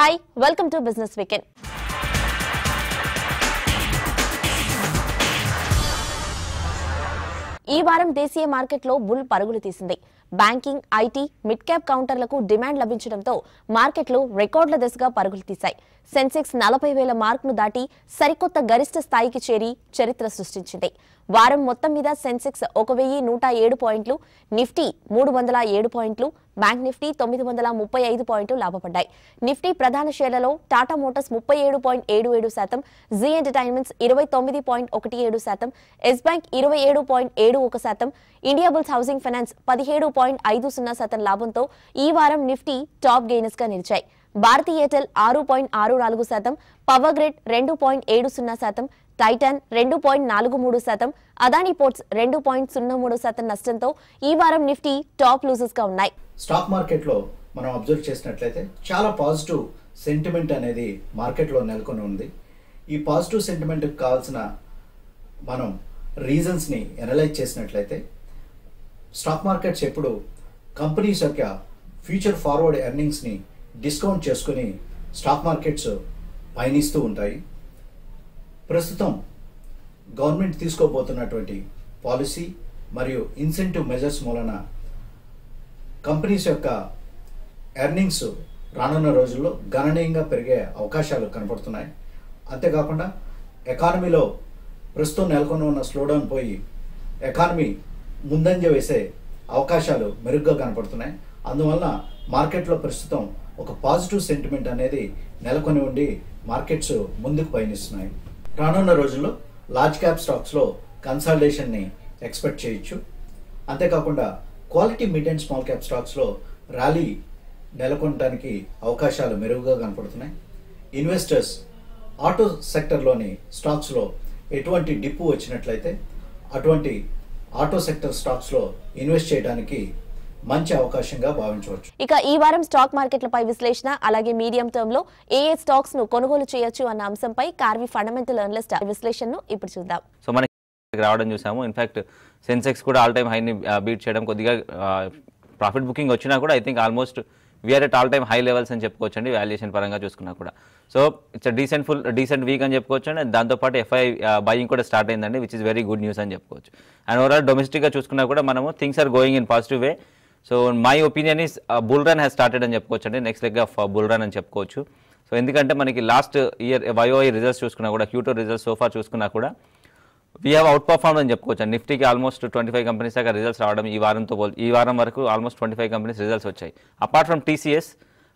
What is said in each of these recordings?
Hi welcome to business weekend ఈ వారం దేశీయ మార్కెట్లో బుల్ పరుగులు తీసింది బ్యాంకింగ్ ఐటీ మిడ్ క్యాప్ కౌంటర్లకు డిమాండ్ లభించడంతో మార్కెట్లు రికార్డుల దిశగా పరుగులు తీశాయి సెన్సెక్స్ నలభై వేల మార్కును దాటి సరికొత్త గరిష్ట స్థాయికి చేరి చరిత్ర సృష్టించింది వారం మొత్తం మీద సెన్సెక్స్ ఒక వెయ్యి నూట ఏడు పాయింట్లు నిఫ్టీ మూడు వందల ఏడు పాయింట్లు బ్యాంక్ నిఫ్టీ తొమ్మిది వందల ముప్పై ఐదు పాయింట్లు లాభపడ్డాయి నిఫ్టీ ప్రధాన షేర్లలో టాటా మోటార్స్ ముప్పై ఏడు పాయింట్ ఏడు ఏడు శాతం జీ ఎంటర్టైన్మెంట్స్ ఇరవై తొమ్మిది పాయింట్ ఒకటి ఏడు శాతం ఎస్ బ్యాంక్ ఇరవై ఏడు పాయింట్ ఏడు ఒక శాతం ఇండియా బుల్స్ హౌసింగ్ ఫైనాన్స్ పదిహేడు పాయింట్ ఐదు సున్నా శాతం లాభంతో ఈ వారం నిఫ్టీ టాప్ గెయినర్స్ గా నిలిచాయి భారతీ ఎయిర్టెల్ ఆరు పాయింట్ ఆరు నాలుగు శాతం పవర్ గ్రిడ్ రెండు పాయింట్ ఏడు సున్నా శాతం టైటాన్ రెండు పాయింట్ నాలుగు మూడు శాతం అదానీ పోర్ట్స్ రెండు పాయింట్ సున్నా మూడు శాతం నష్టంతో ఈ వారం నిఫ్టీ టాప్ లూజర్స్ గా ఉన్నాయి స్టాక్ మార్కెట్లో మనం అబ్జర్వ్ చేసినట్లయితే చాలా పాజిటివ్ సెంటిమెంట్ అనేది మార్కెట్లో నెలకొని ఉంది ఈ పాజిటివ్ సెంటిమెంట్కి కావాల్సిన మనం రీజన్స్ని ఎనలైజ్ చేసినట్లయితే స్టాక్ మార్కెట్స్ ఎప్పుడు కంపెనీస్ యొక్క ఫ్యూచర్ ఫార్వర్డ్ ఎర్నింగ్స్ని డిస్కౌంట్ చేసుకుని స్టాక్ మార్కెట్స్ పయనిస్తూ ఉంటాయి ప్రస్తుతం గవర్నమెంట్ తీసుకోబోతున్నటువంటి పాలసీ మరియు ఇన్సెంటివ్ మెజర్స్ మూలన కంపెనీస్ యొక్క ఎర్నింగ్స్ రానున్న రోజుల్లో గణనీయంగా పెరిగే అవకాశాలు కనపడుతున్నాయి అంతేకాకుండా ఎకానమీలో ప్రస్తుతం నెలకొని ఉన్న స్లోడౌన్ పోయి ఎకానమీ ముందంజ వేసే అవకాశాలు మెరుగ్గా కనపడుతున్నాయి అందువలన మార్కెట్లో ప్రస్తుతం ఒక పాజిటివ్ సెంటిమెంట్ అనేది నెలకొని ఉండి మార్కెట్స్ ముందుకు పయనిస్తున్నాయి రానున్న రోజుల్లో లార్జ్ క్యాప్ స్టాక్స్లో కన్సాలిడేషన్ని ఎక్స్పెక్ట్ చేయొచ్చు అంతేకాకుండా quality mid and small cap స్టాక్స్లో ర్యాలీ నెలకొనడానికి అవకాశాలు మెరుగుగా కనపడుతున్నాయి ఇన్వెస్టర్స్ ఆటో సెక్టర్లోని స్టాక్స్లో ఎటువంటి డిప్పు వచ్చినట్లయితే అటువంటి ఆటో సెక్టర్ స్టాక్స్లో ఇన్వెస్ట్ చేయడానికి మంచి అవకాశంగా భావించవచ్చు ఇక ఈ వారం స్టాక్ మార్కెట్లపై విశ్లేషణ అలాగే మీడియం టర్మ్ లో ఏ ఏ స్టాక్స్ ను కొనుగోలు చేయొచ్చు అన్న అంశంపై కార్వి ఫండమెంటల్ అనలిస్ట్ విశ్లేషణను ఇప్పుడు చూద్దాం సో మనకి రావడం చూసాము ఇన్ఫాక్ట్ సెన్సెక్స్ కూడా ఆల్ టైమ్ హైని బీట్ చేయడం కొద్దిగా ప్రాఫిట్ బుకింగ్ వచ్చినా కూడా I think almost we are at all time high levels అని చెప్పుకోవచ్చు అండి వాల్యుయేషన్ పరంగా చూసుకున్నా కూడా so it's decent full decent week అని చెప్పుకోవచ్చు అండి దాంతోపాటు ఎఫ్ఐ బయింగ్ కూడా స్టార్ట్ అయిందండి which is very good news అని చెప్పుకోవచ్చు అండ్ ఓవరాల్ డొమెస్టిక్గా చూసుకున్నా కూడా మనము things are going in positive way so my opinion is bull run has started అని చెప్పుకోవచ్చు అండి next leg of bull run అని చెప్పుకోవచ్చు సో ఎందుకంటే మనకి లాస్ట్ ఇయర్ వైఓఐ రిజల్ట్స్ చూసుకున్నా కూడా క్యూటో రిజల్ట్స్ సోఫా చూసుకున్నా కూడా వీ హ్యావ్ అవుట్ పర్ఫార్మ్ అని చెప్పుకోవచ్చు నిఫ్టీకి ఆల్మోస్ట్ ట్వంటీ ఫైవ్ కంపెనీస్ దాకా రిజల్ట్స్ రావడం ఈ వారంతో పోల్ ఈ వారం వరకు almost twenty five companies results వచ్చాయి అపార్ట్ ఫ్రమ్ టీసీఎస్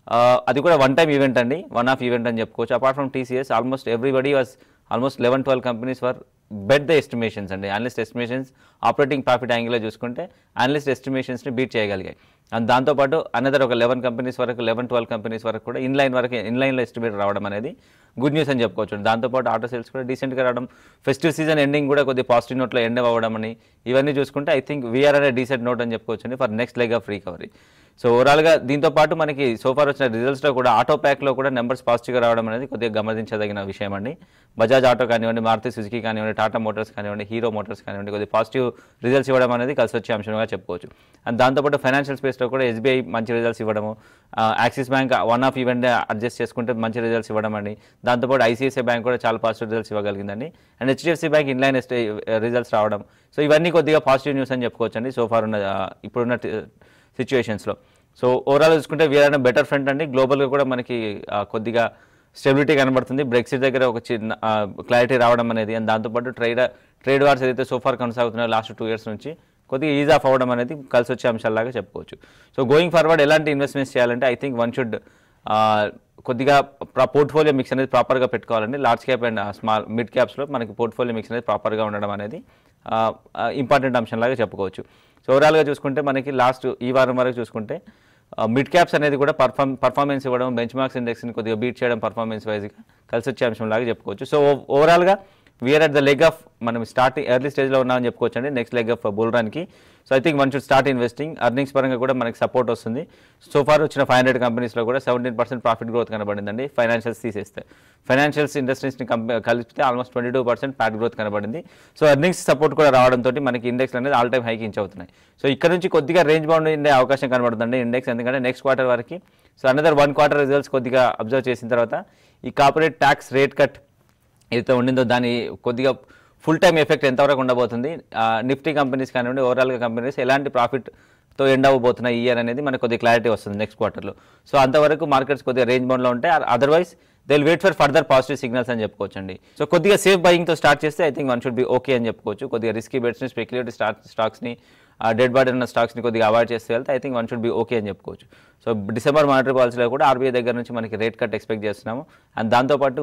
అది కూడా వన్ టైం ఈవెంట్ అండి వన్ ఆఫ్ ఈవెంట్ అని చెప్పుకోవచ్చు apart from TCS almost everybody was almost eleven twelve companies for bet the estimations అండి అనలిస్ట్ ఎస్టిమేషన్స్ ఆపరేటింగ్ ప్రాఫిట్ యాంగిల్లో చూసుకుంటే analyst ఎస్టిమేషన్స్ని బీట్ చేయగలిగాయి అండ్ దాంతోపాటు అనదర్ ఒక లెవెన్ కంపెనీస్ వరకు లెవెన్ ట్వెల్వ్ కంపెనీస్ వరకు కూడా ఇన్లైన్ వరకు ఇన్లైన్లో ఎస్టిమేట్ రావడం అనేది గుడ్ న్యూస్ అని చెప్పుకోవచ్చు దాంతోపాటు ఆటో సేల్స్ కూడా డీసెంట్గా రావడం ఫెస్టివ్ సీజన్ ఎండింగ్ కూడా కొద్దిగా పాజిటివ్ నోట్లో ఎండ్ అవ్వడం అని ఇవన్నీ చూసుకుంటే ఐ థింక్ వీఆర్ అనే డీసెంట్ నోట్ అని చెప్పుకోవచ్చు for next leg of recovery so ఓవరాల్గా దీంతో పాటు మనకి సోఫార్ వచ్చిన రిజల్ట్స్లో కూడా ఆటో ప్యాక్లో కూడా నెంబర్స్ పాజిటివ్గా రావడం అనేది కొద్దిగా గమనించదగిన విషయం అండి బజాజ్ ఆటో కానివ్వండి మారుతి సుజుకి కానివ్వండి టాటా మోటార్స్ కానివ్వండి హీరో మోటార్స్ కానివ్వండి కొద్దిగా పాజిటివ్ రిజల్ట్స్ ఇవ్వడం అనేది కలిసి వచ్చే అంశంగా చెప్పుకోవచ్చు అండ్ దాంతోపాటు ఫైనాన్షియల్ స్పేస్లో కూడా ఎస్బీఐ మంచి రిజల్ట్స్ ఇవ్వడము Axis bank one off event adjust చేసుకుంటే మంచి రిజల్ట్స్ ఇవ్వడం అండి దాంతోపాటు ఐసీఐసీఐ బ్యాంక్ కూడా చాలా పాజిటివ్ రిజల్ట్స్ ఇవ్వగలిగిందండి and HDFC bank inline results రావడం సో ఇవన్నీ కొద్దిగా పాజిటివ్ న్యూస్ అని చెప్పుకోవచ్చు అండి సో ఫార్ ఉన్న ఆ, ఇప్పుడున్న సిచ్యువేషన్స్లో సో ఓవరాల్ చూసుకుంటే వీఆర్ అనే బెటర్ ఫ్రంట్ అండి గ్లోబల్గా కూడా మనకి ఆ, కొద్దిగా స్టెబిలిటీ కనబడుతుంది బ్రెక్సిట్ దగ్గర ఒక చిన్న క్లారిటీ రావడం అనేది అండ్ దాంతోపాటు ట్రేడ్ ట్రేడ్ వార్స్ ఏదైతే సోఫార్ కొనసాగుతున్నాయో లాస్ట్ టూ ఇయర్స్ నుంచి కొద్దిగా ఈజ్ ఆఫ్ అవ్వడం అనేది కలిసి వచ్చే అంశాలాగా చెప్పుకోవచ్చు సో గోయింగ్ ఫార్వర్డ్ ఎలాంటి ఇన్వెస్ట్మెంట్స్ చేయాలంటే ఐ థింక్ వన్ షుడ్ కొద్దిగా పోర్ట్ఫోలియో మిక్స్ అనేది ప్రాపర్గా పెట్టుకోవాలండి large cap and small mid క్యాప్స్లో మనకి పోర్ట్ఫోలియో మిక్స్ అనేది ప్రాపర్గా ఉండడం అనేది ఇంపార్టెంట్ అంశంలాగా చెప్పుకోవచ్చు సో ఓవరాల్గా చూసుకుంటే మనకి లాస్ట్ ఈ వారం వరకు చూసుకుంటే మిడ్ క్యాప్స్ అనేది కూడా పర్ఫార్మ్ పర్ఫార్మెన్స్ ఇవ్వడం బెంచ్ మార్క్స్ ఇండెక్స్ని కొద్దిగా బీట్ చేయడం పర్ఫార్మెన్స్ వైజ్గా కలిసి వచ్చే అంశంలాగా చెప్పుకోవచ్చు సో ఓవరాల్గా we are at the leg of మనం స్టార్టింగ్ ఎర్లీ స్టేజ్లో ఉన్నామని చెప్పుకోవచ్చు అండి నెక్స్ట్ లెగ్ ఆఫ్ బుల్ రన్కి so I think one should start investing earnings పరంగా కూడా మనకి సపోర్ట్ వస్తుంది సో ఫార్ వచ్చిన ఫైవ్ హండ్రెడ్ కంపెనీస్లో కూడా సెవెంటీన్ పర్సెంట్ ప్రాఫిట్ గ్రోత్ కనబడిందండి ఫైనాన్షియల్స్ తీసేస్తే ఫైనాన్షియల్స్ ఇండస్ట్రీస్ని కంపే కలిపితే almost twenty two percent PAT growth కనబడింది సో అర్నింగ్స్ సపోర్ట్ కూడా రావడంతో మనకి ఇండెక్స్ అనేది ఆల్ టైమ్ హైకి ఇంచ్ అవుతున్నాయి సో ఇక్కడ నుంచి కొద్దిగా రేంజ్ బౌండ్ ఉండే అవకాశం కనబడుతుంది ఇండెక్స్ ఎందుకంటే నెక్స్ట్ క్వార్టర్ వరకు so another one quarter results కొద్దిగా అబ్జర్వ్ చేసిన తర్వాత ఈ కార్పొరేట్ ట్యాక్స్ రేట్ కట్ ఏదైతే ఉండిందో దాని కొద్దిగా ఫుల్ టైం ఎఫెక్ట్ ఎంతవరకు ఉండబోతుంది నిఫ్టీ కంపెనీస్ కానివ్వండి ఓవరాల్గా కంపెనీస్ ఎలాంటి ప్రాఫిట్తో ఎండ్ అవ్వబోతున్నాయి ఈ ఇయర్ అనేది మనకు కొద్దిగా క్లారిటీ వస్తుంది నెక్స్ట్ క్వార్టర్లో సో అంతవరకు మార్కెట్స్ కొద్దిగా రేంజ్ బౌండ్లో ఉంటే otherwise they will wait for further positive signals అని చెప్పుకోవచ్చు అండి సో కొద్దిగా సేఫ్ బయింగ్తో స్టార్ట్ చేస్తే I think one should be okay అని చెప్పుకోవచ్చు కొద్దిగా రిస్కీ బెట్స్ని స్పెక్యులేటివ్ స్టాక్ స్టాక్స్ని డెడ్ బాడీ ఉన్న స్టాక్స్ని కొద్దిగా అవాయిడ్ చేస్తే వెళ్తే I think one should be okay అని చెప్పుకోవచ్చు సో డిసెంబర్ మానిటరీ పాలసీలో కూడా ఆర్బీఐ దగ్గర నుంచి మనకి రేట్ కట్ ఎక్స్పెక్ట్ చేస్తున్నాము అండ్ దాంతోపాటు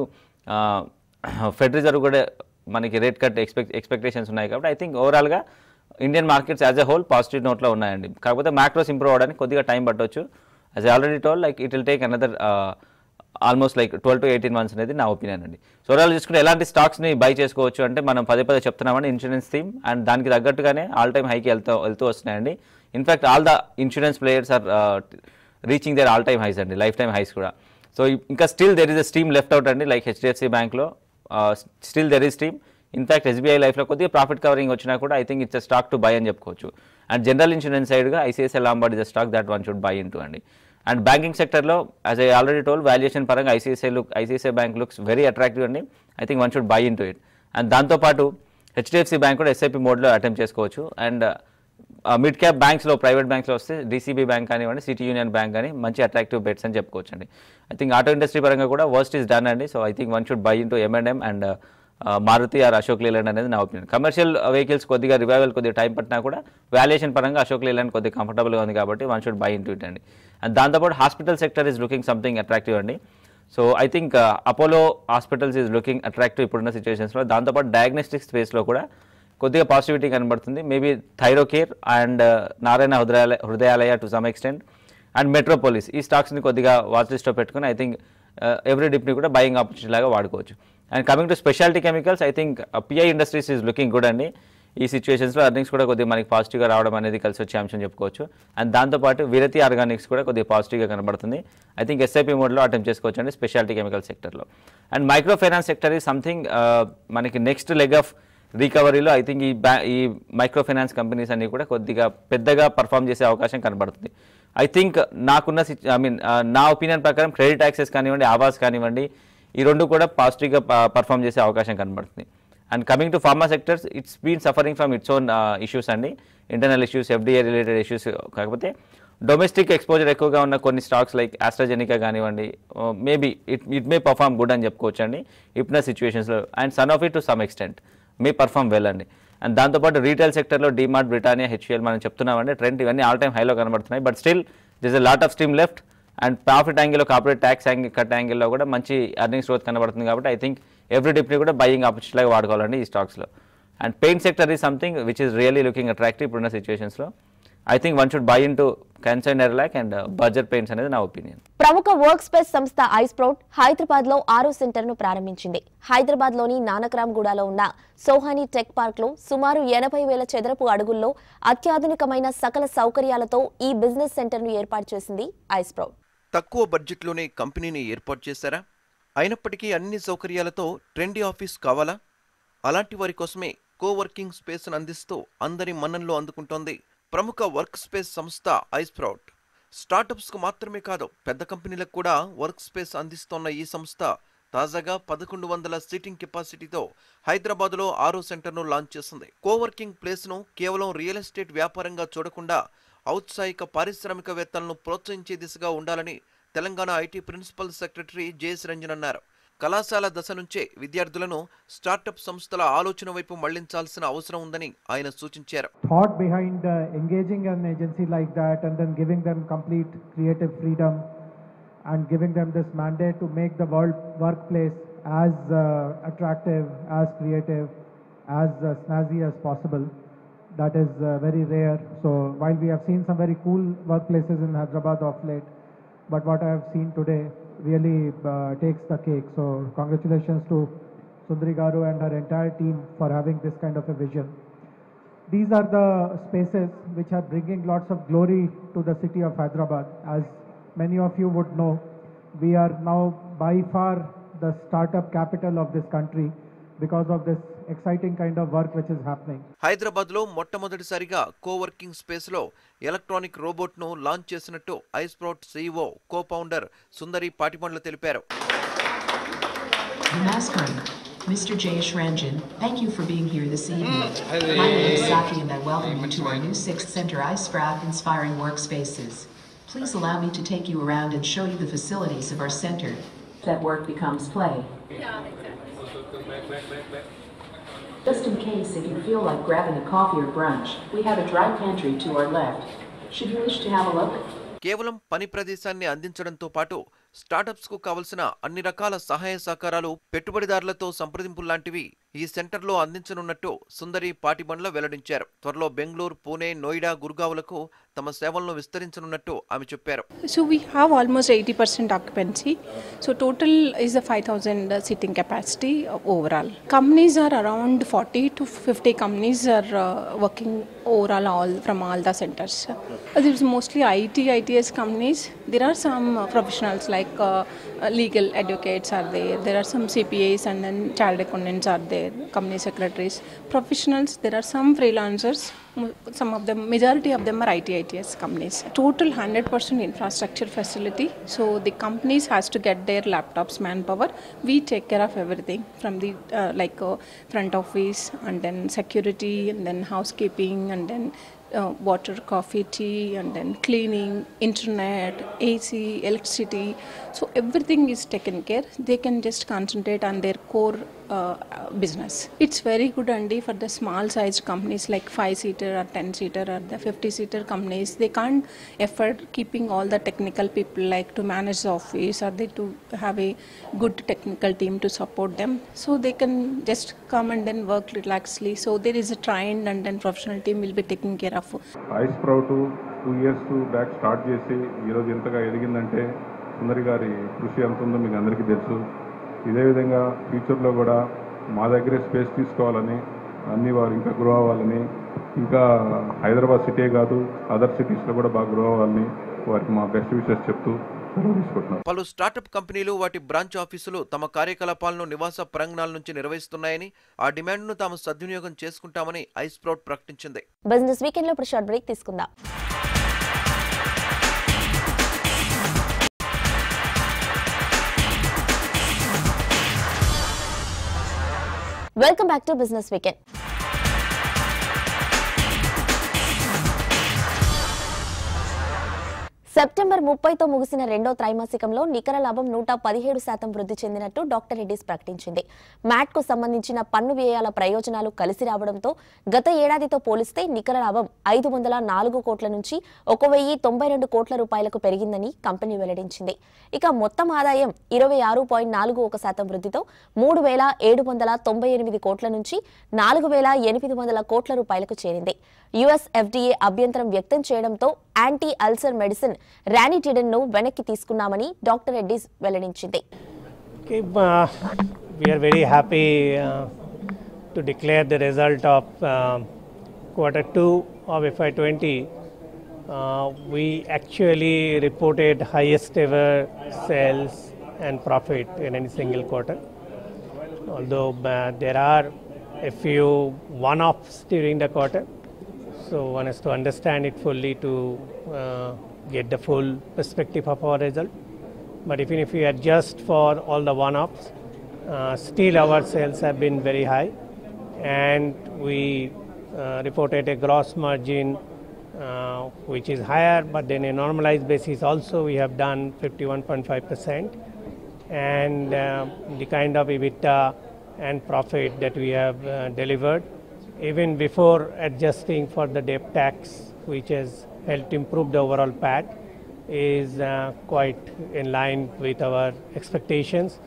ఫెడ్ రిజర్వ్ కూడా మనకి రేట్ కట్ ఎక్స్పెక్ట్ ఎక్స్పెక్టేషన్స్ ఉన్నాయి కాబట్టి ఐ థింక్ ఓవరాల్గా Indian markets as a whole positive నోట్లో ఉన్నాయండి కాకపోతే మ్యాక్రోస్ ఇంప్రూవ్ అవ్వడానికి కొద్దిగా టైం పట్టవచ్చు as already told like it will take another almost like twelve to eighteen months అనేది నా ఒపీనియన్ అండి సో ఓవరాల్ చూసుకుంటే ఎలాంటి స్టాక్స్ని బై చేసుకోవచ్చు అంటే మనం పదే పదే చెప్తున్నామండి ఇన్సూరెన్స్ థీమ్ అండ్ దానికి తగ్గట్టుగానే ఆల్ టైమ్ హైకి వెళ్తూ వెళ్తూ వస్తున్నాయండి in fact all the insurance players are reaching there all time highs అండి లైఫ్ టైమ్ హైస్ కూడా సో ఇంకా still there is a steam left out అండి లైక్ హెచ్డిఎఫ్సి బ్యాంక్లో still there is steam in fact SBI లైఫ్లో కొద్దిగా ప్రాఫిట్ కవరింగ్ వచ్చినా కూడా I think it's stock to buy అని చెప్పుకోవచ్చు అండ్ జనరల్ ఇన్సూరెన్స్ సైడ్గా ICICI Lombard is a stock that one should buy in to అండి అండ్ బ్యాంకింగ్ సెక్టర్లో as I already told valuation పరంగా ICICI look ICICI bank looks very attractive అండి I think one should buy in into it and దాంతోపాటు HDFC bank కూడా SIP మోడ్లో attempt చేసుకోవచ్చు and mid cap బ్యాంక్స్లో private బ్యాంక్స్లో వస్తే డీసీబీ బ్యాంక్ కానివ్వండి సిటీ యూనియన్ బ్యాంక్ కానీ మంచి అట్రాక్టివ్ బెట్స్ అని చెప్పుకోవచ్చు అండి ఐ థింక్ ఆటో ఇండస్ట్రీ పరంగా కూడా వర్స్ట్ ఈస్ డన్ అండి so I think one should buy in into ఎంఎండ్ఎం and Maruti or Ashok Leyland అనేది నా ఒపీనియన్ కమర్షియల్ వెహికల్స్ కొద్దిగా రివైవల్ కొద్దిగా టైం పట్టినా కూడా వాల్యుయేషన్ పరంగా అశోక్ లేలాండ్ కొద్దిగా కంఫర్టబుల్గా ఉంది కాబట్టి one should buy in into it అండి అండ్ దాంతోపాటు hospital sector is looking something attractive అండి so I think Apollo hospitals is looking attractive ఇప్పుడున్న సిచ్యువేషన్స్లో దాంతోపాటు డయాగ్నోస్టిక్ స్పేస్లో కూడా కొద్దిగా పాజిటివిటీ కనబడుతుంది maybe Thyrocare and Narayana Hrudayalaya Hrudayalaya to some extent and Metropolis ఈ స్టాక్స్ని కొద్దిగా వాచ్ లిస్ట్లో పెట్టుకుని ఐ థింక్ ఎవ్రీ డిప్ని కూడా బయింగ్ ఆపర్చునిటీ లాగా వాడుకోవచ్చు and coming to specialty chemicals I think PI Industries is looking good అండి ఈ సిచ్యువేషన్స్లో అర్నింగ్స్ కూడా కొద్దిగా మనకి పాజిటివ్గా రావడం అనేది కలిసి వచ్చే అంశం చెప్పుకోవచ్చు అండ్ దాంతోపాటు విరతి ఆర్గానిక్స్ కూడా కొద్దిగా పాజిటివ్గా కనబడుతుంది ఐ థింక్ ఎస్ఐపి మోడ్లో అటెంప్ట్ చేసుకోవచ్చు అండి స్పెషాలిటీ కెమికల్ సెక్టర్లో అండ్ మైక్రో ఫైనాన్స్ సెక్టర్ ఈ సంథింగ్ మనకి నెక్స్ట్ లెగ్ ఆఫ్ రికవరీలో ఐ థింక్ ఈ బ్యా ఈ మైక్రో ఫైనాన్స్ కంపెనీస్ అన్ని కూడా కొద్దిగా పెద్దగా పర్ఫామ్ చేసే అవకాశం కనబడుతుంది ఐ థింక్ నాకున్న ఐ మీన్ నా ఒపీనియన్ ప్రకారం క్రెడిట్ యాక్సెస్ కానివ్వండి ఆవాస్ కానివ్వండి ఈ రెండు కూడా పాజిటివ్గా పర్ఫామ్ చేసే అవకాశం కనబడుతుంది and coming to pharma sectors it's been suffering from its own issues అండి internal issues FDA related issues కాకపోతే డొమెస్టిక్ ఎక్స్పోజర్ ఎక్కువగా ఉన్న కొన్ని స్టాక్స్ లైక్ ఆస్ట్రాజెనికా కానివ్వండి maybe it it may perform good అని చెప్పుకోవచ్చు అండి ఇప్పుడున్న సిచ్యువేషన్స్లో and Sun of it to some extent may perform well అండి అండ్ దాంతోపాటు రీటైల్ సెక్టర్లో డిమార్ట్ బ్రిటానియా హెచ్ఎల్ మనం చెప్తున్నామండి ట్రెండ్ ఇవన్నీ ఆల్ టైమ్ హైలో కనబడుతున్నాయి but still this a lot of steam left and profit యాంగిల్లో కార్పొరేట్ ట్యాక్స్ యాంగిల్ కట్ యాంగిల్లో కూడా మంచి అర్నింగ్స్ గ్రోత్ కనబడుతుంది కాబట్టి ఐ థింక్ ఎవ్రీ డిప్ని కూడా బయింగ్ ఆపర్చునిటీ లాగా వాడుకోవాలండి ఈ స్టాక్స్లో and paint sector is something which is really looking attractive ఇప్పుడున్న సిచ్యువేషన్స్లో I think one should buy in into Kansai Nerolac and Berger Paints అనేది నా ఒపీనియన్ ప్రముఖ వర్క్ స్పేస్ సంస్థ ఐస్ప్రౌట్ హైదరాబాద్ లో ఆరో సెంటర్ ను ప్రారంభించింది హైదరాబాద్ లోని నానక్రామ్గూడలో ఉన్న సోహాని టెక్ పార్క్ లో సుమారు ఎనభై వేల చదరపు అడుగుల్లో అత్యాధునికమైన సకల సౌకర్యాలతో ఈ బిజినెస్ సెంటర్ ను ఏర్పాటు చేసింది ఐస్ప్రౌట్ తక్కువ బడ్జెట్లోనే కంపెనీని ఏర్పాటు చేశారా అయినప్పటికీ అన్ని సౌకర్యాలతో ట్రెండీ ఆఫీస్ కావాలా అలాంటి వారి కోసమే కోవర్కింగ్ స్పేస్ను అందిస్తూ అందరి మన్ననలు అందుకుంటోంది ప్రముఖ వర్క్ స్పేస్ సంస్థ ఐస్ప్రౌట్ స్టార్టప్స్కు మాత్రమే కాదు పెద్ద కంపెనీలకు కూడా వర్క్ స్పేస్ అందిస్తోన్న ఈ సంస్థ తాజాగా పదకొండు వందల సీటింగ్ కెపాసిటీతో హైదరాబాద్లో ఆరో సెంటర్ను లాంచ్ చేసింది కోవర్కింగ్ ప్లేస్ను కేవలం రియల్ ఎస్టేట్ వ్యాపారంగా చూడకుండా ఔత్సాహిక పారిశ్రామికవేత్తలను ప్రోత్సహించే దిశగా ఉండాలని Telangana IT principal secretary JS Ranjan అన్నారు కళాశాల దశ నుంచే విద్యార్థులను స్టార్టప్ సంస్థల ఆలోచన వైపు మళ్లించాల్సిన అవసరం ఉందని ఆయన సూచించారు thought behind uh, engaging an agency like that and then giving them complete creative freedom and giving them this mandate to make the world workplace as uh, attractive, as creative, as uh, snazzy as possible. That is uh, very rare. So while we have seen some very cool workplaces in Hyderabad of late, but what I have seen today really uh, takes the cake. So congratulations to Sundari Garu and her entire team for having this kind of a vision. These are the spaces which are bringing lots of glory to the city of Hyderabad. As many of you would know, we are now by far the startup capital of this country because of this exciting kind of work which is happening. హైదరాబాద్లో మొట్టమొదటిసారిగా coworking స్పేస్లో electronic రోబోట్ను launch చేసినట్టు ఐస్ప్రౌట్ CEO co founder సుందరి పాటిపండ్ల తెలిపారు The mascot, Mr. Jayesh Ranjan, thank you for being here this evening. My name is Saki and I welcome you to our new Sixth Center iSprout Inspiring Workspaces. Please allow me to take you around and show you the facilities of our center. That work becomes play. Just in case if you feel like grabbing a coffee or brunch, we have a dry pantry to our left. Should you wish to have a look? కేవలం పని ప్రదేశాన్ని అందించడంతో పాటు startups కు కావలసిన అన్ని రకాల సహాయ సహకారాలు పెట్టుబడిదారులతో సంప్రదింపులు లాంటివి ఈ సెంటర్లో అందించనున్నట్టు సుందరి పాటిబండ్ల వెల్లడించారు త్వరలో బెంగళూరు పూణే నోయిడా గుర్గావులకు తమ సేవలను విస్తరించనున్నట్టు ఆమె చెప్పారు So we have almost 80% occupancy. So total is a 5,000 seating capacity overall. Companies are around 40 to 50 companies are uh, working overall all from all the centers. Uh, There's mostly IT, ITS companies. There are some uh, professionals like uh, uh, legal advocates are there. There are some CPAs and then child accountants are there, company secretaries. Professionals, there are some freelancers. Mo- Some of them, majority of them are IT, ITS companies. Total 100% infrastructure facility. So the companies has to get their laptops, manpower. We take care of everything from the uh, like uh, front office and then security and then housekeeping and then uh, water, coffee, tea, and then cleaning, internet, AC, electricity. So everything is taken care. They can just concentrate on their core uh, business. It's very good, Andy, for the small sized companies like 5 seater or 10 seater or the 50 seater companies. They can't afford keeping all the technical people like to manage the office or they to have a good technical team to support them. So they can just come and then work relaxedly. So there is a trained and then professional team will be taking care of iSprout two years back start చేసి ఈరోజు ఎంతగా ఎదిగిందంటే సుందరి గారి కృషి ఎంత ఉందో మీకు అందరికీ తెలుసు ఇదే విధంగా ఫ్యూచర్లో కూడా మా దగ్గరే స్పేస్ తీసుకోవాలని అన్ని వారు ఇంకా గ్రో అవ్వాలని ఇంకా హైదరాబాద్ సిటీ కాదు అదర్ సిటీస్లో కూడా బాగా గ్రో అవ్వాలని వారికి మా బెస్ట్ విషెస్ చెప్తూ సెలవు తీసుకుంటున్నాం పలు స్టార్టప్ కంపెనీలు వాటి బ్రాంచ్ ఆఫీసులు తమ కార్యకలాపాలను నివాస ప్రాంగణాల నుంచి నిర్వహిస్తున్నాయని ఆ డిమాండ్ను తాము సద్వినియోగం చేసుకుంటామని ఐస్ప్రౌట్ ప్రకటించింది బిజినెస్ వీకెండ్ లో ఇప్పుడు షార్ట్ బ్రేక్ తీసుకుందాం welcome back to business weekend September ముప్పైతో ముగిసిన రెండో త్రైమాసికంలో నికర లాభం నూట పదిహేడు శాతం వృద్ధి చెందినట్టు డాక్టర్ రెడ్డిస్ ప్రకటించింది మ్యాట్ కు సంబంధించిన పన్ను వ్యయాల ప్రయోజనాలు కలిసి రావడంతో గత ఏడాదితో పోలిస్తే నికర లాభం ఐదు వందల నాలుగు కోట్ల నుంచి ఒక వెయ్యి తొంభై రెండు కోట్ల రూపాయలకు పెరిగిందని కంపెనీ వెల్లడించింది ఇక మొత్తం ఆదాయం ఇరవై ఆరు పాయింట్ నాలుగు ఒక శాతం వృద్ధితో మూడు వేల ఏడు వందల తొంభై ఎనిమిది కోట్ల నుంచి నాలుగు వేల ఎనిమిది వందల కోట్ల రూపాయలకు చేరింది యుఎస్ ఎఫ్డీఏ అభ్యంతరం వ్యక్తం చేయడంతో యాంటీ అల్సర్ మెడిసిన్ రానిటిడన్ ను వెనక్కి తీసుకున్నామని డాక్టర్ రెడ్డిస్ వెల్లడించింది Okay, uh, we are very happy uh, to declare the result of um quarter two of FY20. Uh, we actually reported highest ever sales and profit in any single quarter. Although uh, there are a few one-offs during the quarter, so one has to understand it fully to uh, get the full perspective of our result. But even if we adjust for all the one-offs, uh, still our sales have been very high, and we uh, reported a gross margin uh, which is higher, but then a normalized basis also we have done 51.5 percent, and uh, the kind of EBITDA and profit that we have uh, delivered, even before adjusting for the debt tax, which has helped improve the overall PAT, is uh, quite in line with our expectations.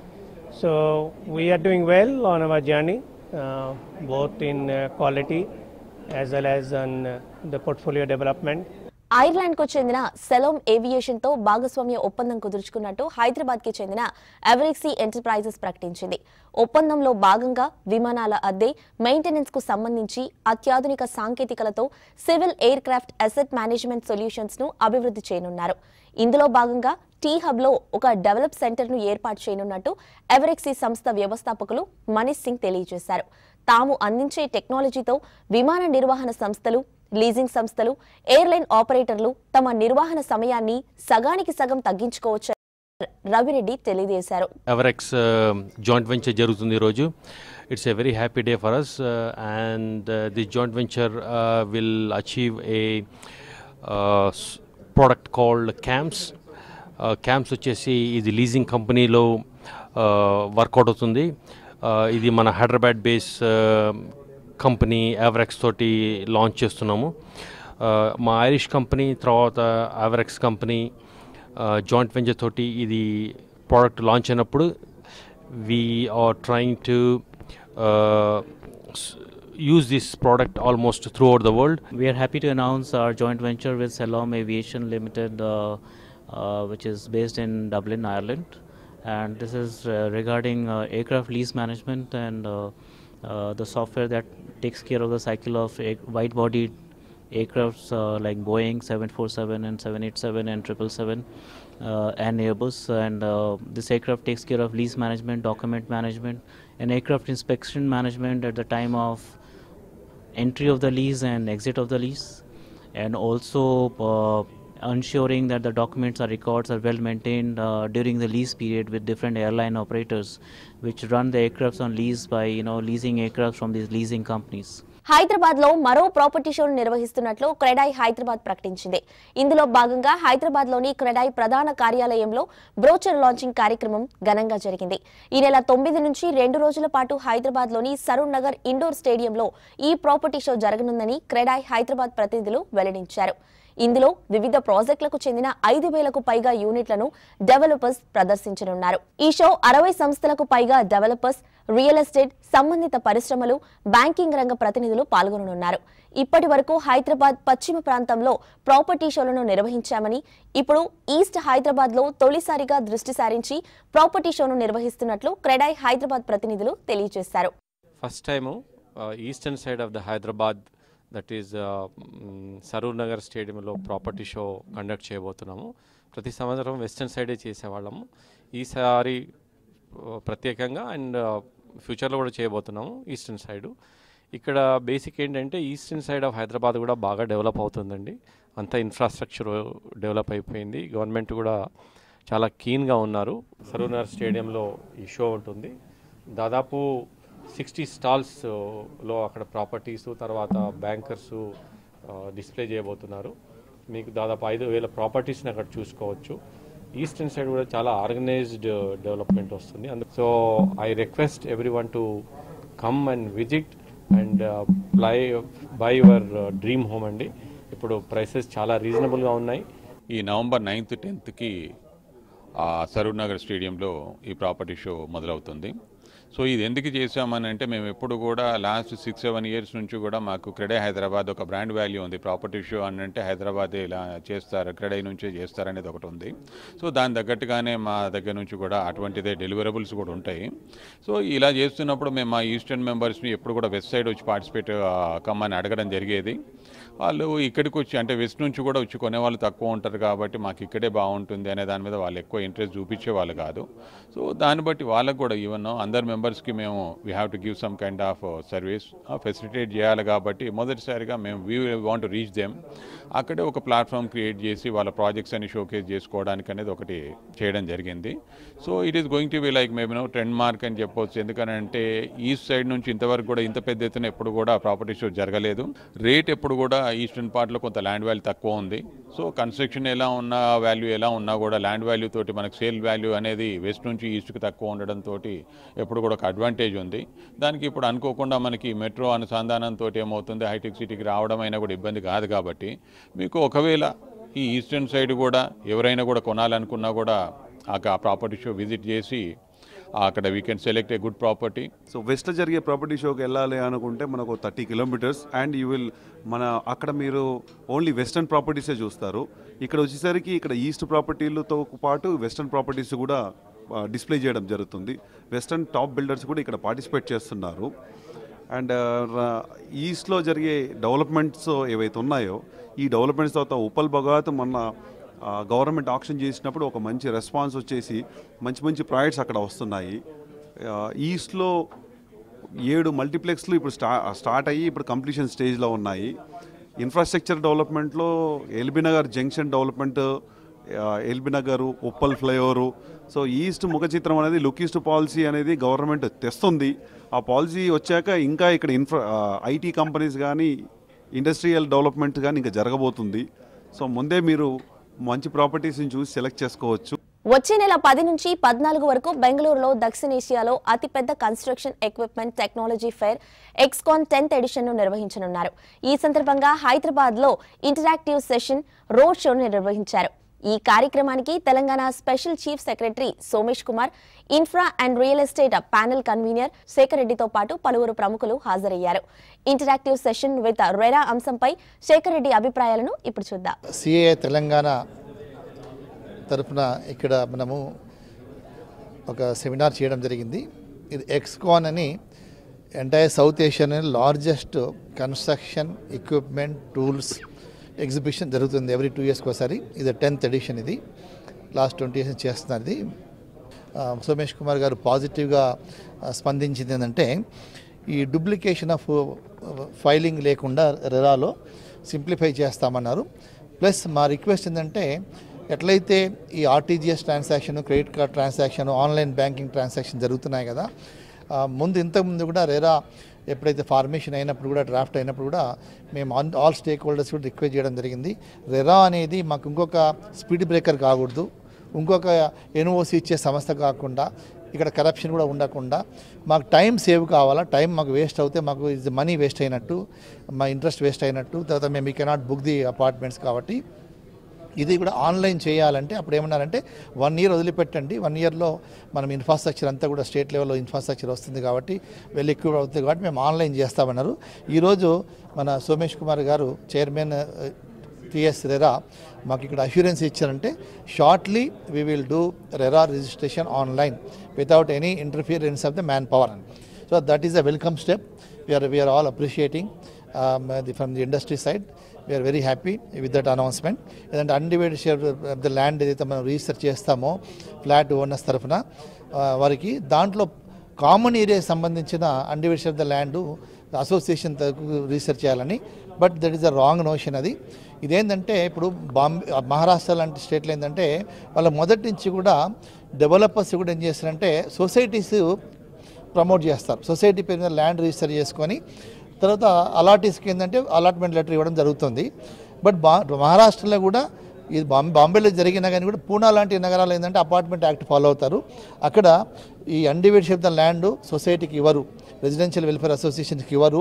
So we are doing well on our journey, uh, both in uh, quality as well as on uh, the portfolio development. Ireland కు చెందిన సెలోమ్ aviation తో భాగస్వామ్య ఒప్పందం కుదుర్చుకున్నట్టు హైదరాబాద్ కి చెందిన ఎవరిక్సీ enterprises ప్రకటించింది ఒప్పందంలో భాగంగా విమానాల అద్దె మెయింటెనెన్స్ కు సంబంధించి అత్యాధునిక సాంకేతికలతో civil aircraft asset management solutions ను అభివృద్ధి చేయనున్నారు ఇందులో భాగంగా టీ హబ్లో ఒక డెవలప్ సెంటర్ను ఏర్పాటు చేయనున్నట్టు ఎవరెక్సీ సంస్థ వ్యవస్థాపకులు మనీష్ సింగ్ తెలియజేశారు తాము అందించే టెక్నాలజీతో విమాన నిర్వహణ సంస్థలు లీజింగ్ సంస్థలు ఎయిర్లైన్ ఆపరేటర్లు తమ నిర్వహణ సమయాన్ని సగానికి సగం తగ్గించుకోవచ్చు రవిరెడ్డి తెలియజేశారు ఎవరెక్స్ జాయింట్ వెంచర్ జరుగుతుంది ఈరోజు it's a very happy day for us and this joint venture will achieve a product called camps camps వచ్చేసి ఇది లీజింగ్ కంపెనీలో వర్కౌట్ అవుతుంది Uh, ఇది మన హైదరాబాద్ బేస్ కంపెనీ ఎవరెక్స్ తోటి లాంచ్ చేస్తున్నాము Uh, మా ఐరిష్ కంపెనీ తర్వాత ఎవరెక్స్ కంపెనీ జాయింట్ వెంచర్ తోటి ఇది ప్రోడక్ట్ లాంచ్ అయినప్పుడు we are trying to use this product almost throughout the world. We are happy to announce our joint venture with Salom Aviation Limited, uh, uh, which is based in Dublin, Ireland. And this is uh, regarding uh, aircraft lease management and uh, uh, the software that takes care of the cycle of air- wide bodied aircrafts uh, like Boeing 747 and 787 and 777 uh, and Airbus. And uh, this aircraft takes care of lease management, document management, and aircraft inspection management at the time of entry of the lease and exit of the lease, and also uh, ensuring that the documents or records are well maintained uh, during the lease period with different airline operators, which run the aircrafts on lease by you know leasing aircraft from these leasing companies. Hyderabad లో మరో property షోను నిర్వహిస్తున్నట్లు క్రెడాయ్ హైదరాబాద్ ప్రకటించింది ఇందులో భాగంగా హైదరాబాద్ లోని క్రెడాయ్ ప్రధాన కార్యాలయంలో brochure launching కార్యక్రమం ఘనంగా జరిగింది ఈ నెల తొమ్మిది నుంచి రెండు రోజుల పాటు హైదరాబాద్ లోని సరూర్ నగర్ ఇండోర్ స్టేడియంలో ఈ ప్రాపర్టీ షో జరగనుందని క్రెడాయ్ హైదరాబాద్ ప్రతినిధులు వెల్లడించారు ఇందులో వివిధ ప్రాజెక్టులకు చెందిన ఐదు వేలకు పైగా యూనిట్లను డెవలపర్స్ ప్రదర్శించనున్నారు ఈ షో అరవై సంస్థలకు పైగా డెవలపర్స్ రియల్ ఎస్టేట్ సంబంధిత పరిశ్రమలు బ్యాంకింగ్ రంగ ప్రతినిధులు పాల్గొననున్నారు ఇప్పటి వరకు హైదరాబాద్ పశ్చిమ ప్రాంతంలో ప్రాపర్టీ షోలను నిర్వహించామని ఇప్పుడు ఈస్ట్ హైదరాబాద్ లో తొలిసారిగా దృష్టి సారించి ప్రాపర్టీ షోను నిర్వహిస్తున్నట్లు క్రెడాయ్ హైదరాబాద్ ప్రతినిధులు తెలియజేశారు first time eastern side of the Hyderabad that is Saroor Nagar స్టేడియంలో ప్రాపర్టీ షో కండక్ట్ చేయబోతున్నాము ప్రతి సంవత్సరం వెస్టర్న్ సైడే చేసేవాళ్ళము ఈసారి ఆ, ప్రత్యేకంగా అండ్ ఫ్యూచర్లో కూడా చేయబోతున్నాము ఈస్టర్న్ సైడు ఇక్కడ బేసిక్ ఏంటంటే ఈస్టర్న్ సైడ్ ఆఫ్ హైదరాబాద్ కూడా బాగా డెవలప్ అవుతుందండి అంత ఇన్ఫ్రాస్ట్రక్చర్ డెవలప్ అయిపోయింది గవర్నమెంట్ కూడా చాలా కీన్గా ఉన్నారు సరూర్ నగర్ స్టేడియంలో ఈ షో ఉంటుంది దాదాపు సిక్స్టీ స్టాల్స్లో అక్కడ ప్రాపర్టీస్ తర్వాత బ్యాంకర్స్ డిస్ప్లే చేయబోతున్నారు మీకు దాదాపు ఐదు వేల ప్రాపర్టీస్ని అక్కడ చూసుకోవచ్చు ఈస్టర్న్ సైడ్ కూడా చాలా ఆర్గనైజ్డ్ డెవలప్మెంట్ వస్తుంది అందు so I request every one to come and visit and ply buy your dream home అండి ఇప్పుడు ప్రైసెస్ చాలా రీజనబుల్గా ఉన్నాయి ఈ నవంబర్ నైన్త్ టెన్త్కి సరూర్ నగర్ స్టేడియంలో ఈ ప్రాపర్టీ షో మొదలవుతుంది సో ఇది ఎందుకు చేసామని అంటే మేము ఎప్పుడు కూడా లాస్ట్ సిక్స్ సెవెన్ ఇయర్స్ నుంచి కూడా మాకు క్రెడే హైదరాబాద్ ఒక బ్రాండ్ వాల్యూ ఉంది ప్రాపర్టీ షో అని అంటే హైదరాబాదే ఇలా చేస్తారు క్రెడే నుంచే చేస్తారు అనేది ఒకటి ఉంది సో దాని తగ్గట్టుగానే మా దగ్గర నుంచి కూడా అటువంటిదే డెలివరబుల్స్ కూడా ఉంటాయి సో ఇలా చేస్తున్నప్పుడు మేము మా ఈస్టర్న్ మెంబర్స్ని ఎప్పుడు కూడా వెస్ట్ సైడ్ వచ్చి పార్టిసిపేట్ కమ్మని అడగడం జరిగేది వాళ్ళు ఇక్కడికి వచ్చి అంటే వెస్ట్ నుంచి కూడా వచ్చి కొనే వాళ్ళు తక్కువ ఉంటారు కాబట్టి మాకు ఇక్కడే బాగుంటుంది అనే దాని మీద వాళ్ళు ఎక్కువ ఇంట్రెస్ట్ చూపించే వాళ్ళు కాదు సో దాన్ని బట్టి వాళ్ళకు కూడా ఈవెన్ అందరు మెంబర్స్కి మేము we have to give some kind of service facilitate చేయాలి కాబట్టి మొదటిసారిగా మేము వీ వాంట్ రీచ్ దెమ్ అక్కడే ఒక ప్లాట్ఫామ్ క్రియేట్ చేసి వాళ్ళ ప్రాజెక్ట్స్ అని షోకేస్ చేసుకోవడానికి అనేది ఒకటి చేయడం జరిగింది so it is going to be like మేము ట్రెండ్ మార్క్ అని చెప్పొచ్చు ఎందుకనంటే ఈస్ట్ సైడ్ నుంచి ఇంతవరకు కూడా ఇంత పెద్ద ఎత్తున ఎప్పుడు కూడా ప్రాపర్టీ షో జరగలేదు రేట్ ఎప్పుడు కూడా ఈస్టర్న్ పార్ట్లో కొంత ల్యాండ్ వాల్యూ తక్కువ ఉంది సో కన్స్ట్రక్షన్ ఎలా ఉన్నా వాల్యూ ఎలా ఉన్నా కూడా ల్యాండ్ వాల్యూ తోటి మనకు సేల్ వాల్యూ అనేది వెస్ట్ నుంచి ఈస్ట్కి తక్కువ ఉండడం తోటి ఎప్పుడు కూడా ఒక అడ్వాంటేజ్ ఉంది దానికి ఇప్పుడు అనుకోకుండా మనకి మెట్రో అనుసంధానంతో ఏమవుతుంది హైటెక్ సిటీకి రావడం అయినా కూడా ఇబ్బంది కాదు కాబట్టి మీకు ఒకవేళ ఈ ఈస్టర్న్ సైడ్ కూడా ఎవరైనా కూడా కొనాలనుకున్నా కూడా ఆ ప్రాపర్టీ షో విజిట్ చేసి అక్కడ we can select a good property so వెస్ట్లో జరిగే ప్రాపర్టీ షోకి వెళ్ళాలి అనుకుంటే మనకు thirty kilometres and you will మన అక్కడ మీరు ఓన్లీ వెస్టర్న్ ప్రాపర్టీసే చూస్తారు ఇక్కడ వచ్చేసరికి ఇక్కడ ఈస్ట్ ప్రాపర్టీలతో పాటు వెస్టర్న్ ప్రాపర్టీస్ కూడా డిస్ప్లే చేయడం జరుగుతుంది వెస్టర్న్ టాప్ బిల్డర్స్ కూడా ఇక్కడ పార్టిసిపేట్ చేస్తున్నారు అండ్ ఈస్ట్లో జరిగే డెవలప్మెంట్స్ ఏవైతే ఉన్నాయో ఈ డెవలప్మెంట్స్ తర్వాత ఉప్పల్ భగాత్ మొన్న గవర్నమెంట్ ఆక్షన్ చేసినప్పుడు ఒక మంచి రెస్పాన్స్ వచ్చేసి మంచి మంచి ప్రాజెక్ట్స్ అక్కడ వస్తున్నాయి ఆ, ఈస్ట్లో ఏడు మల్టీప్లెక్స్లు ఇప్పుడు స్టా స్టార్ట్ అయ్యి ఇప్పుడు కంప్లీషన్ స్టేజ్లో ఉన్నాయి ఇన్ఫ్రాస్ట్రక్చర్ డెవలప్మెంట్లో ఎల్బీ నగర్ జంక్షన్ డెవలప్మెంట్ ఆ, LB Nagar Uppal flyover so east ముఖ చిత్రం అనేది లుక్ ఈస్ట్ పాలసీ అనేది గవర్నమెంట్ తెస్తుంది ఆ పాలసీ వచ్చాక ఇంకా ఇక్కడ ఇన్ఫ్రా ఐటీ కంపెనీస్ కానీ ఇండస్ట్రియల్ డెవలప్మెంట్ కానీ ఇంకా జరగబోతుంది సో ముందే మీరు మంచి ప్రాపర్టీస్ని చూసి సెలెక్ట్ చేసుకోవచ్చు వచ్చే నెల పది నుంచి పద్నాలుగు వరకు బెంగళూరులో దక్షిణేషియాలో అతిపెద్ద construction equipment technology fair Excon tenth edition ను నిర్వహించనున్నారు ఈ సందర్భంగా హైదరాబాద్ లో ఇంటరాక్టివ్ సెషన్ రోడ్ షోను నిర్వహించారు ఈ కార్యక్రమానికి Telangana special chief secretary Somesh Kumar infra and real estate panel convener Shekhar రెడ్డితో పాటు పలువురు ప్రముఖులు హాజరయ్యారు ఇంటరాక్టివ్ సెషన్ విత్ రెరా అంశంపై శేఖర్ రెడ్డి అభిప్రాయాలను ఇప్పుడు చూద్దాం సిఏ తెలంగాణ తరఫున ఇక్కడ మనము ఒక సెమినార్ చేయడం జరిగింది ఇది ఎక్స్కాన్ అని entire South Asian largest construction equipment tools exhibition జరుగుతుంది ఎవ్రీ టూ ఇయర్స్కి ఒకసారి ఇది టెన్త్ ఎడిషన్ ఇది లాస్ట్ ట్వంటీ ఇయర్స్ చేస్తున్నారు ఇది ఆ, సోమేష్ కుమార్ గారు పాజిటివ్గా ఆ, స్పందించింది ఏంటంటే ఈ డూప్లికేషన్ ఆఫ్ ఫైలింగ్ లేకుండా రెరాలో సింప్లిఫై చేస్తామన్నారు ప్లస్ మా రిక్వెస్ట్ ఏంటంటే ఎట్లయితే ఈ RTGS transaction credit card transaction online banking transaction జరుగుతున్నాయి కదా ఆ, ముందు ఇంతకుముందు కూడా రెరా ఎప్పుడైతే ఫార్మేషన్ అయినప్పుడు కూడా డ్రాఫ్ట్ అయినప్పుడు కూడా మేము ఆన్ ఆల్ స్టేక్ హోల్డర్స్ కూడా రిక్వెస్ట్ చేయడం జరిగింది రెరా అనేది మాకు ఇంకొక స్పీడ్ బ్రేకర్ కాకూడదు ఇంకొక ఎన్ఓసి ఇచ్చే సంస్థ కాకుండా ఇక్కడ కరప్షన్ కూడా ఉండకుండా మాకు టైం సేవ్ కావాలా టైం మాకు వేస్ట్ అవుతే మాకు ఇది మనీ వేస్ట్ అయినట్టు మా ఇంట్రెస్ట్ వేస్ట్ అయినట్టు తర్వాత మేము ఈ కెనాట్ బుక్ ది అపార్ట్మెంట్స్ కాబట్టి ఇది కూడా ఆన్లైన్ చేయాలంటే అప్పుడు ఏమన్నారంటే వన్ ఇయర్ వదిలిపెట్టండి వన్ ఇయర్లో మనం ఇన్ఫ్రాస్ట్రక్చర్ అంతా కూడా స్టేట్ లెవెల్లో ఇన్ఫ్రాస్ట్రక్చర్ వస్తుంది కాబట్టి వెల్ ఎక్విప్ అవుతుంది కాబట్టి మేము ఆన్లైన్ చేస్తామన్నారు ఈరోజు మన సోమేష్ కుమార్ గారు చైర్మన్ టిఎస్ రెరా మాకు ఇక్కడ అష్యూరెన్స్ ఇచ్చారంటే shortly we will do RERA registration online without any interference of the manpower so that is a welcome step we're we're all appreciating from the industry side we're very happy with that announcement ఏదంటే undivided share of the land ఏదైతే మనం research చేస్తామో flat owners తరఫున ఆ, వారికి దాంట్లో common ఏరియాకి సంబంధించిన undivided share of the land association research చేయాలని but that is the wrong notion అది ఇదేంటంటే ఇప్పుడు బాంబే మహారాష్ట్ర లాంటి స్టేట్లు ఏంటంటే వాళ్ళ మొదటి నుంచి కూడా డెవలపర్స్ కూడా ఏం చేస్తారంటే సొసైటీస్ ప్రమోట్ చేస్తారు సొసైటీ పేరు మీద ల్యాండ్ రిజిస్టర్ చేసుకొని తర్వాత అలాటీస్కి ఏంటంటే అలాట్మెంట్ లెటర్ ఇవ్వడం జరుగుతుంది బట్ బా మహారాష్ట్రలో కూడా ఇది బాంబే బాంబేలో జరిగినా కానీ కూడా పూనా లాంటి నగరాలు ఏంటంటే అపార్ట్మెంట్ యాక్ట్ ఫాలో అవుతారు అక్కడ ఈ అన్డివైడ్ షేప్ ద ల్యాండ్ సొసైటీకి ఇవ్వరు రెసిడెన్షియల్ వెల్ఫేర్ అసోసియేషన్కి ఇవ్వరు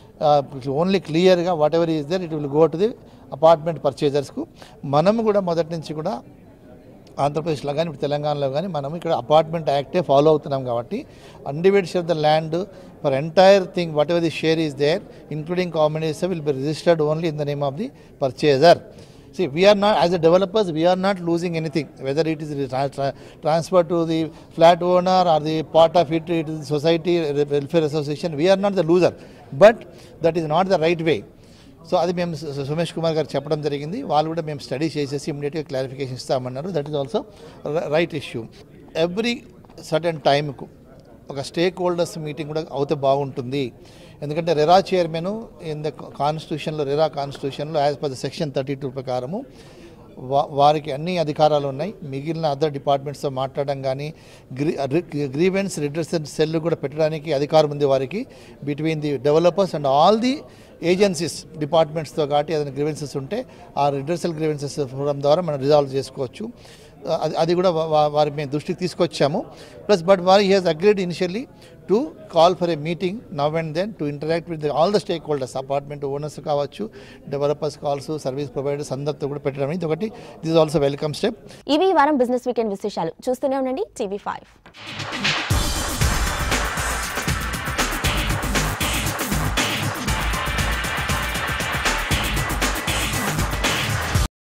ఓన్లీ క్లియర్గా whatever is there it will go to the apartment పర్చేజర్స్కు మనం కూడా మొదటి నుంచి కూడా ఆంధ్రప్రదేశ్లో కానీ ఇప్పుడు తెలంగాణలో కానీ మనం ఇక్కడ అపార్ట్మెంట్ యాక్టే ఫాలో అవుతున్నాం కాబట్టి undivide share the land for entire thing whatever the share is there including combination will be registered only in the name of the purchaser See, we are not, as a developers, we are not losing anything, whether it is tra- tra- transferred to the flat owner or the part of it, it is society welfare association, we are not the loser. But that is not the right way. So అది మేము సు- సు- సుమేష్ కుమార్ గారు చెప్పడం జరిగింది వాళ్ళు కూడా మేము స్టడీ చేసేసి ఇమీడియట్గా క్లారిఫికేషన్ ఇస్తామన్నారు that is also right issue every certain టైంకు ఒక స్టేక్ హోల్డర్స్ మీటింగ్ కూడా అవుతే బాగుంటుంది ఎందుకంటే రెరా చైర్మన్ ఇన్ ద కాన్స్టిట్యూషన్లో రెరా కాన్స్టిట్యూషన్లో as per the section thirty two ప్రకారము వా- వారికి అన్ని అధికారాలు ఉన్నాయి మిగిలిన అదర్ డిపార్ట్మెంట్స్తో మాట్లాడడం కానీ గ్రీ గ్రీవెన్స్ రిడ్రెసల్ సెల్ కూడా పెట్టడానికి అధికారం ఉంది వారికి between the developers and all the agencies డిపార్ట్మెంట్స్తో కాబట్టి ఏదైనా గ్రీవెన్సెస్ ఉంటే ఆ రిడ్రెసల్ గ్రీవెన్సెస్ ఫోరం ద్వారా మనం రిజాల్వ్ చేసుకోవచ్చు అది అది కూడా వా- వా- వారి మేము దృష్టికి తీసుకొచ్చాము ప్లస్ బట్ వారి he has agreed initially to call for a meeting now and then to interact with all the stakeholders apartment owners కావచ్చు డెవలపర్స్ కాల్స్ సర్వీస్ ప్రొవైడర్స్ అందరితో కూడా పెట్టడం ఇది ఒకటి దిస్ ఆల్సో వెల్కమ్ స్టెప్ ఇవి ఈ వారం బిజినెస్ వీకెండ్ విశేషాలు చూస్తూనే ఉండండి టీవీ ఫైవ్